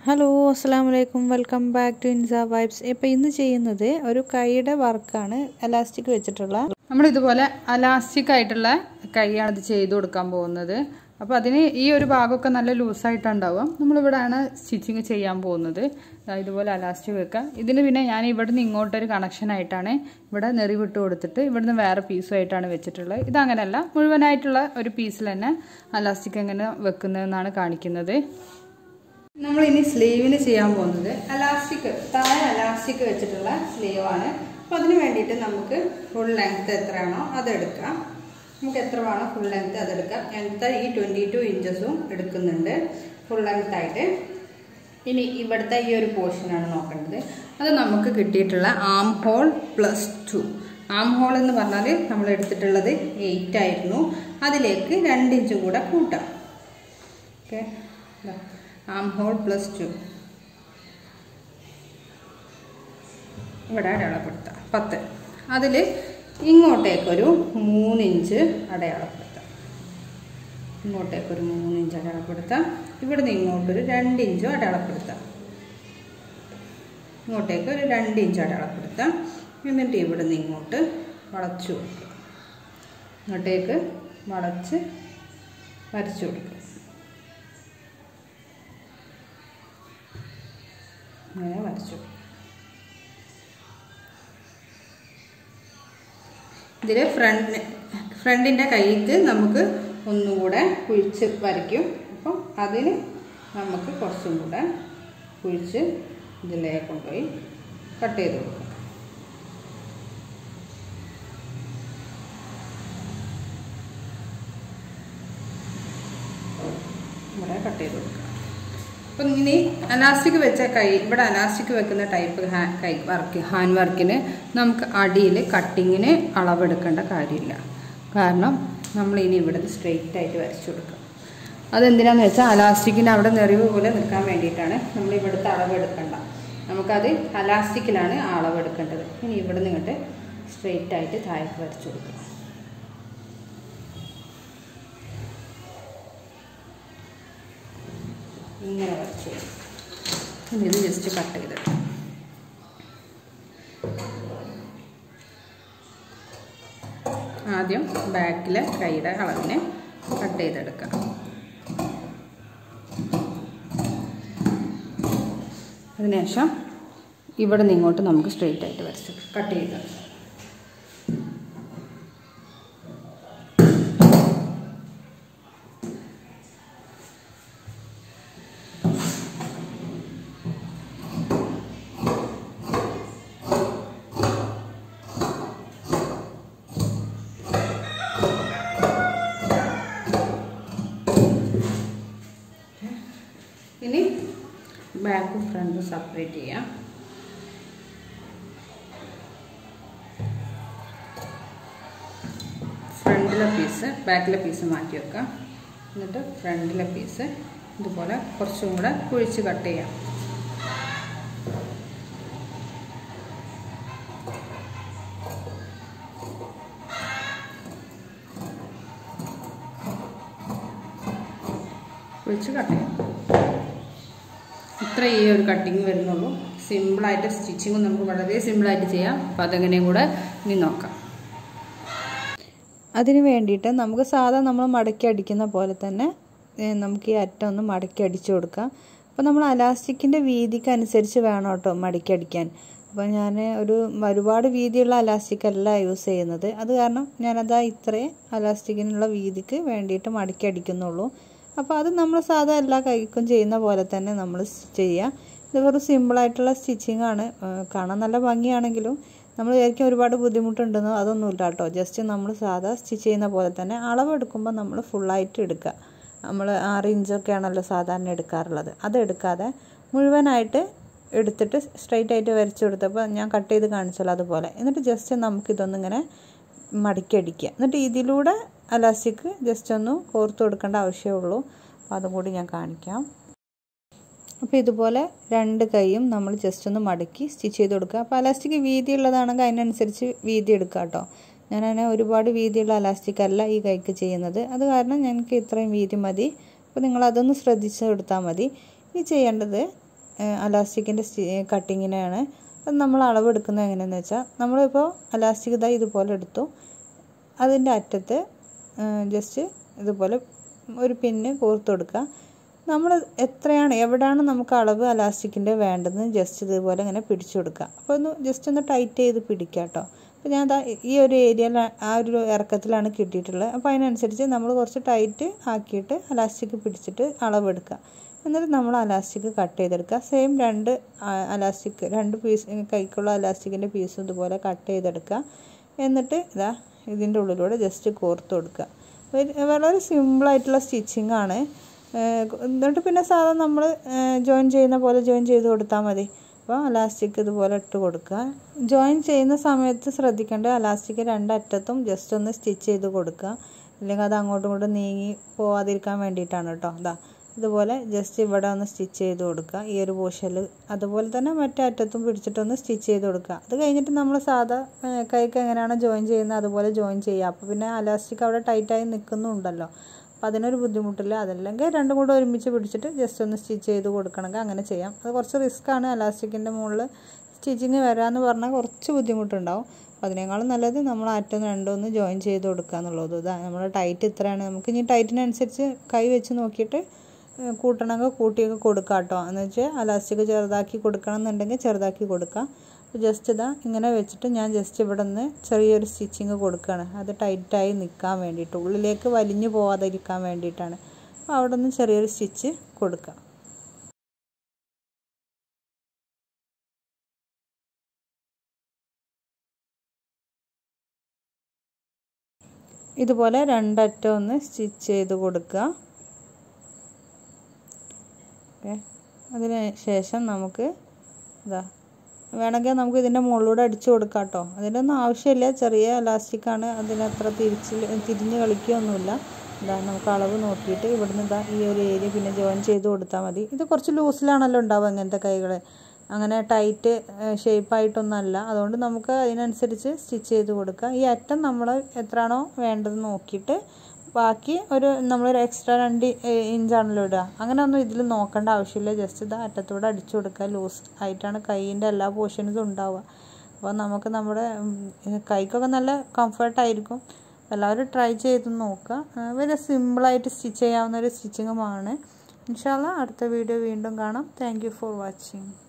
hello അസ്സാം വലൈക്കും welcome back to ഇൻസ വൈബ്സ് ഇപ്പോൾ ഇന്ന് ചെയ്യുന്നത് ഒരു കൈയുടെ വർക്കാണ് എലാസ്റ്റിക് വെച്ചിട്ടുള്ള നമ്മൾ ഇതുപോലെ അലാസ്റ്റിക് ആയിട്ടുള്ള കൈയാണ് ഇത് ചെയ്ത് കൊടുക്കാൻ പോകുന്നത് അപ്പോൾ അതിന് ഈ ഒരു ഭാഗമൊക്കെ നല്ല ലൂസായിട്ടുണ്ടാവുക നമ്മളിവിടെയാണ് സ്റ്റിച്ചിങ് ചെയ്യാൻ പോകുന്നത് ദാ ഇതുപോലെ അലാസ്റ്റിക് വെക്കുക ഇതിന് പിന്നെ ഞാൻ ഇവിടുന്ന് ഇങ്ങോട്ടൊരു കണക്ഷൻ ആയിട്ടാണ് ഇവിടെ നെറി വിട്ട് കൊടുത്തിട്ട് ഇവിടുന്ന് വേറെ പീസുമായിട്ടാണ് വെച്ചിട്ടുള്ളത് ഇതങ്ങനെയല്ല മുഴുവനായിട്ടുള്ള ഒരു പീസിൽ തന്നെ അലാസ്റ്റിക് എങ്ങനെ വെക്കുന്നതെന്നാണ് കാണിക്കുന്നത് നമ്മൾ ഇനി സ്ലീവിന് ചെയ്യാൻ പോകുന്നത് അലാസ്റ്റിക് താഴെ അലാസ്റ്റിക് വെച്ചിട്ടുള്ള സ്ലീവാണ് അപ്പോൾ അതിന് വേണ്ടിയിട്ട് നമുക്ക് ഫുൾ ലെങ്ത് എത്രയാണോ അതെടുക്കാം നമുക്ക് എത്ര വേണോ ഫുൾ ലെങ്ത് അതെടുക്കാം ഞാനിത്തെ ഈ ട്വൻറ്റി ടു ഇഞ്ചസും എടുക്കുന്നുണ്ട് ഫുൾ ലെങ്ത് ആയിട്ട് ഇനി ഇവിടുത്തെ ഈ ഒരു പോർഷനാണ് നോക്കേണ്ടത് അത് നമുക്ക് കിട്ടിയിട്ടുള്ള arm hole plus two arm hole എന്ന് പറഞ്ഞാൽ നമ്മൾ എടുത്തിട്ടുള്ളത് എയ്റ്റ് ആയിരുന്നു അതിലേക്ക് രണ്ട് ഇഞ്ചും കൂടെ കൂട്ടാം okay arm hole plus two ഇവിടെ അടയാളപ്പെടുത്താം പത്ത് അതിൽ ഇങ്ങോട്ടേക്കൊരു മൂന്നിഞ്ച് അടയാളപ്പെടുത്താം ഇങ്ങോട്ടേക്കൊരു മൂന്നിഞ്ച് അടയാളപ്പെടുത്താം ഇവിടുന്ന് ഇങ്ങോട്ടൊരു രണ്ട് ഇഞ്ചും അടയാളപ്പെടുത്താം ഇങ്ങോട്ടേക്ക് ഒരു രണ്ട് ഇഞ്ച് അടയാളപ്പെടുത്താം എന്നിട്ട് ഇവിടുന്ന് ഇങ്ങോട്ട് വളച്ചു കൊടുക്കുക ഇങ്ങോട്ടേക്ക് വളച്ച് വരച്ചു കൊടുക്കുക ഇങ്ങനെ വരച്ചു ഇതിൽ ഫ്രണ്ട് ഫ്രണ്ടിൻ്റെ കൈക്ക് നമുക്ക് ഒന്നും കൂടെ കുഴിച്ച് വരയ്ക്കും അപ്പം അതിന് നമുക്ക് കുറച്ചും കൂടെ കുഴിച്ച് ഇതിലേ കൊണ്ടുപോയി കട്ട് ചെയ്ത് കൊടുക്കും ഇവിടെ കട്ട് ചെയ്ത് കൊടുക്കുക അപ്പം ഇനി അലാസ്റ്റിക് വെച്ച കൈ ഇവിടെ അലാസ്റ്റിക് വെക്കുന്ന ടൈപ്പ് കൈ വർക്ക് ഹാൻഡ് വർക്കിന് നമുക്ക് അടിയിൽ കട്ടിങ്ങിന് അളവെടുക്കേണ്ട കാര്യമില്ല കാരണം നമ്മൾ ഇനി ഇവിടെ സ്ട്രെയിറ്റ് ആയിട്ട് വരച്ചു കൊടുക്കുക അതെന്തിനാന്ന് വെച്ചാൽ അലാസ്റ്റിക്കിന് അവിടെ നെറിവ് പോലെ നിൽക്കാൻ വേണ്ടിയിട്ടാണ് നമ്മൾ ഇവിടുത്തെ അളവെടുക്കണ്ട നമുക്കത് അലാസ്റ്റിക്കിലാണ് അളവെടുക്കേണ്ടത് ഇനി ഇവിടെ നിന്നിട്ട് സ്ട്രെയിറ്റ് ആയിട്ട് താഴേക്ക് വരച്ചു കൊടുക്കുക ഇങ്ങനെ വരച്ചു ഇത് ജസ്റ്റ് കട്ട് ചെയ്തിട്ട് ആദ്യം ബാക്കിലെ കൈയുടെ അളവിന് കട്ട് ചെയ്തെടുക്കാം അതിനുശേഷം ഇവിടെ നിന്ന് ഇങ്ങോട്ട് നമുക്ക് സ്ട്രെയിറ്റ് ആയിട്ട് വരച്ച് കട്ട് ചെയ്ത് ഇനി ബാക്കും ഫ്രണ്ടും സെപ്പറേറ്റ് ചെയ്യാം ഫ്രണ്ടിലെ പീസ് ബാക്കിലെ പീസ് മാറ്റി വെക്കാം എന്നിട്ട് ഫ്രണ്ടിലെ പീസ് ഇതുപോലെ കുറച്ചും കൂടെ കുഴിച്ച് കട്ട് ചെയ്യാം കുഴിച്ച് കട്ട് ചെയ്യാം ഇത്ര ഈ ഒരു കട്ടിങ് വരുന്നുള്ളൂ സിമ്പിളായിട്ട് സ്റ്റിച്ചിങ്ങും നമുക്ക് വളരെ സിമ്പിളായിട്ട് ചെയ്യാം അപ്പം അതെങ്ങനെയും കൂടെ ഇനി നോക്കാം അതിന് വേണ്ടിയിട്ട് നമുക്ക് സാധാ നമ്മൾ മടക്കി അടിക്കുന്ന പോലെ തന്നെ നമുക്ക് ഈ അറ്റം ഒന്ന് മടക്കി അടിച്ചു കൊടുക്കാം അപ്പോൾ നമ്മൾ അലാസ്റ്റിക്കിൻ്റെ വീതിക്ക് അനുസരിച്ച് വേണം കേട്ടോ മടക്കി അടിക്കാൻ അപ്പോൾ ഞാൻ ഒരു ഒരുപാട് വീതിയുള്ള അലാസ്റ്റിക് അല്ല യൂസ് ചെയ്യുന്നത് അത് കാരണം ഞാനതാ ഇത്രയും അലാസ്റ്റിക്കിനുള്ള വീതിക്ക് വേണ്ടിയിട്ട് മടക്കി അടിക്കുന്നുള്ളൂ അപ്പോൾ അത് നമ്മൾ സാധാ എല്ലാ കൈക്കും ചെയ്യുന്ന പോലെ തന്നെ നമ്മൾ ചെയ്യുക ഇത് വെറും സിമ്പിളായിട്ടുള്ള സ്റ്റിച്ചിങ് ആണ് കാണാൻ നല്ല ഭംഗിയാണെങ്കിലും നമ്മൾ വിചാരിക്കും ഒരുപാട് ബുദ്ധിമുട്ടുണ്ടെന്നോ അതൊന്നുമില്ല കേട്ടോ ജസ്റ്റ് നമ്മൾ സാധാ സ്റ്റിച്ച് ചെയ്യുന്ന പോലെ തന്നെ അളവെടുക്കുമ്പോൾ നമ്മൾ ഫുള്ളായിട്ട് എടുക്കുക നമ്മൾ ആറ് ഇഞ്ചൊക്കെ ആണല്ലോ സാധാരണ എടുക്കാറുള്ളത് അത് എടുക്കാതെ മുഴുവനായിട്ട് എടുത്തിട്ട് സ്ട്രൈറ്റ് ആയിട്ട് വരച്ചു കൊടുത്തപ്പോൾ ഞാൻ കട്ട് ചെയ്ത് കാണിച്ചല്ലോ അതുപോലെ എന്നിട്ട് ജസ്റ്റ് നമുക്കിതൊന്നിങ്ങനെ മടക്കി അടിക്കുക എന്നിട്ട് ഇതിലൂടെ അലാസ്റ്റിക് ജസ്റ്റ് ഒന്ന് കോർത്ത് കൊടുക്കേണ്ട ആവശ്യമുള്ളൂ അതും കൂടി ഞാൻ കാണിക്കാം അപ്പോൾ ഇതുപോലെ രണ്ട് കൈയും നമ്മൾ ജസ്റ്റ് ഒന്ന് മടക്കി സ്റ്റിച്ച് ചെയ്ത് കൊടുക്കുക അപ്പോൾ അലാസ്റ്റിക് വീതി ഉള്ളതാണെങ്കിൽ അതിനനുസരിച്ച് വീതി എടുക്കുക കേട്ടോ ഞാനങ്ങനെ ഒരുപാട് വീതിയുള്ള അലാസ്റ്റിക് അല്ല ഈ കൈക്ക് ചെയ്യുന്നത് അത് കാരണം ഞങ്ങൾക്ക് ഇത്രയും വീതി മതി അപ്പോൾ നിങ്ങൾ അതൊന്ന് ശ്രദ്ധിച്ച് എടുത്താൽ മതി ഇനി ചെയ്യേണ്ടത് അലാസ്റ്റിക്കിൻ്റെ കട്ടിങ്ങിനാണ് അത് നമ്മൾ അളവെടുക്കുന്നത് എങ്ങനെയാണെന്ന് വെച്ചാൽ നമ്മളിപ്പോൾ അലാസ്റ്റിക് ഇതാ ഇതുപോലെ എടുത്തു അതിൻ്റെ അറ്റത്ത് ജസ്റ്റ് ഇതുപോലെ ഒരു പിന്ന് കോർത്ത് കൊടുക്കുക നമ്മൾ എത്രയാണ് എവിടെയാണ് നമുക്ക് അളവ് അലാസ്റ്റിക്കിൻ്റെ വേണ്ടതെന്ന് ജസ്റ്റ് ഇതുപോലെ ഇങ്ങനെ പിടിച്ചു കൊടുക്കുക അപ്പോൾ ഒന്ന് ജസ്റ്റ് ഒന്ന് ടൈറ്റ് ചെയ്ത് പിടിക്കുക കേട്ടോ അപ്പോൾ ഞാൻ ദാ ഈ ഒരു ഏരിയയിൽ ആ ഒരു ഇറക്കത്തിലാണ് കിട്ടിയിട്ടുള്ളത് അപ്പോൾ അതിനനുസരിച്ച് നമ്മൾ കുറച്ച് ടൈറ്റ് ആക്കിയിട്ട് അലാസ്റ്റിക് പിടിച്ചിട്ട് അളവെടുക്കുക എന്നിട്ട് നമ്മൾ അലാസ്റ്റിക് കട്ട് ചെയ്തെടുക്കുക സെയിം രണ്ട് അലാസ്റ്റിക് രണ്ട് പീസ് കൈക്കുള്ള അലാസ്റ്റിക്കിൻ്റെ പീസും ഇതുപോലെ കട്ട് ചെയ്തെടുക്കുക എന്നിട്ട് ഇതാ ഇതിൻ്റെ ഉള്ളിലൂടെ ജസ്റ്റ് കോർത്ത് കൊടുക്കുക വളരെ സിമ്പിളായിട്ടുള്ള സ്റ്റിച്ചിങ് ആണ് എന്നിട്ട് പിന്നെ സാധാരണ നമ്മൾ ജോയിൻ ചെയ്യുന്ന പോലെ ജോയിൻ ചെയ്ത് കൊടുത്താൽ മതി അപ്പോൾ അലാസ്റ്റിക് ഇതുപോലെ ഇട്ട് കൊടുക്കുക ജോയിൻ ചെയ്യുന്ന സമയത്ത് ശ്രദ്ധിക്കേണ്ടത് അലാസ്റ്റിക് രണ്ടറ്റത്തും ജസ്റ്റ് ഒന്ന് സ്റ്റിച്ച് ചെയ്ത് കൊടുക്കുക ഇല്ലെങ്കിൽ അത് അങ്ങോട്ടും ഇങ്ങോട്ടും നീങ്ങി പോവാതിരിക്കാൻ വേണ്ടിയിട്ടാണ് കേട്ടോ അതാ ഇതുപോലെ ജസ്റ്റ് ഇവിടെ ഒന്ന് സ്റ്റിച്ച് ചെയ്ത് കൊടുക്കുക ഈ ഒരു പോഷനിൽ അതുപോലെ തന്നെ മറ്റേ അറ്റത്തും പിടിച്ചിട്ടൊന്ന് സ്റ്റിച്ച് ചെയ്ത് കൊടുക്കുക അത് കഴിഞ്ഞിട്ട് നമ്മൾ സാധാ കൈക്ക് എങ്ങനെയാണോ ജോയിൻ ചെയ്യുന്നത് അതുപോലെ ജോയിൻ ചെയ്യുക അപ്പോൾ പിന്നെ അലാസ്റ്റിക് അവിടെ ടൈറ്റായി നിൽക്കുന്നുണ്ടല്ലോ അപ്പോൾ അതിനൊരു ബുദ്ധിമുട്ടില്ല അതല്ലെങ്കിൽ രണ്ടും കൂടെ ഒരുമിച്ച് പിടിച്ചിട്ട് ജസ്റ്റ് ഒന്ന് സ്റ്റിച്ച് ചെയ്ത് കൊടുക്കണമെങ്കിൽ അങ്ങനെ ചെയ്യാം അത് കുറച്ച് റിസ്ക്കാണ് അലാസ്റ്റിക്കിൻ്റെ മുകളിൽ സ്റ്റിച്ചിങ് വരാമെന്ന് പറഞ്ഞാൽ കുറച്ച് ബുദ്ധിമുട്ടുണ്ടാവും അപ്പോൾ അതിനേക്കാളും നല്ലത് നമ്മൾ അറ്റം രണ്ടും ഒന്ന് ജോയിൻ ചെയ്ത് കൊടുക്കുക എന്നുള്ളത് ഇതാ നമ്മുടെ ടൈറ്റ് ഇത്രയാണ് നമുക്ക് ഇനി ടൈറ്റിനനുസരിച്ച് കൈ വെച്ച് നോക്കിയിട്ട് കൂട്ടണമെങ്കിൽ കൂട്ടിയൊക്കെ കൊടുക്കുക കേട്ടോ എന്ന് വെച്ചാൽ അലാസ്റ്റിക് ചെറുതാക്കി കൊടുക്കണം എന്നുണ്ടെങ്കിൽ ചെറുതാക്കി കൊടുക്കുക അപ്പോൾ ജസ്റ്റ് ഇതാ ഇങ്ങനെ വെച്ചിട്ട് ഞാൻ ജസ്റ്റ് ഇവിടെ നിന്ന് ചെറിയൊരു സ്റ്റിച്ചിങ് കൊടുക്കുകയാണ് അത് ടൈറ്റായി നിൽക്കാൻ വേണ്ടിയിട്ട് ഉള്ളിലേക്ക് വലിഞ്ഞു പോവാതിരിക്കാൻ വേണ്ടിയിട്ടാണ് അപ്പോൾ അവിടെ നിന്ന് ചെറിയൊരു സ്റ്റിച്ച് കൊടുക്കുക ഇതുപോലെ രണ്ടറ്റം ഒന്ന് സ്റ്റിച്ച് ചെയ്ത് കൊടുക്കുക ഓക്കെ അതിന് ശേഷം നമുക്ക് ഇതാ വേണമെങ്കിൽ നമുക്ക് ഇതിൻ്റെ മുകളിലൂടെ അടിച്ചു കൊടുക്കാം കേട്ടോ അതിൻ്റെ ഒന്നും ആവശ്യമില്ല ചെറിയ ഇലാസ്റ്റിക്കാണ് അതിനത്ര തിരിച്ച് തിരിഞ്ഞ് കളിക്കുകയൊന്നുമില്ല ഇതാ നമുക്ക് അളവ് നോക്കിയിട്ട് ഇവിടുന്ന് ഇതാ ഈ ഒരു ഏരിയ പിന്നെ ജോയിൻ ചെയ്ത് കൊടുത്താൽ മതി ഇത് കുറച്ച് ലൂസിലാണല്ലോ ഉണ്ടാവുക ഇങ്ങനത്തെ കൈകൾ അങ്ങനെ ടൈറ്റ് ഷേപ്പായിട്ടൊന്നുമല്ല അതുകൊണ്ട് നമുക്ക് അതിനനുസരിച്ച് സ്റ്റിച്ച് ചെയ്ത് കൊടുക്കുക ഈ അറ്റം നമ്മൾ എത്രയാണോ വേണ്ടത് നോക്കിയിട്ട് ബാക്കി ഒരു നമ്മളൊരു എക്സ്ട്രാ രണ്ട് ഇഞ്ചാണല്ലോ ഇടുക അങ്ങനെ ഒന്നും ഇതിൽ നോക്കേണ്ട ആവശ്യമില്ല ജസ്റ്റ് ഇത് അറ്റത്തൂടെ അടിച്ചു കൊടുക്കുക ലൂസ് ആയിട്ടാണ് കൈയിൻ്റെ എല്ലാ പോർഷൻസും ഉണ്ടാവുക അപ്പോൾ നമുക്ക് നമ്മുടെ കൈക്കൊക്കെ നല്ല കംഫർട്ടായിരിക്കും എല്ലാവരും ട്രൈ ചെയ്ത് നോക്കുക വളരെ സിമ്പിളായിട്ട് സ്റ്റിച്ച് ചെയ്യാവുന്ന ഒരു സ്റ്റിച്ചിങ്ങുമാണ് ഇൻഷാല്ല അടുത്ത വീഡിയോ വീണ്ടും കാണാം താങ്ക് ഫോർ വാച്ചിങ്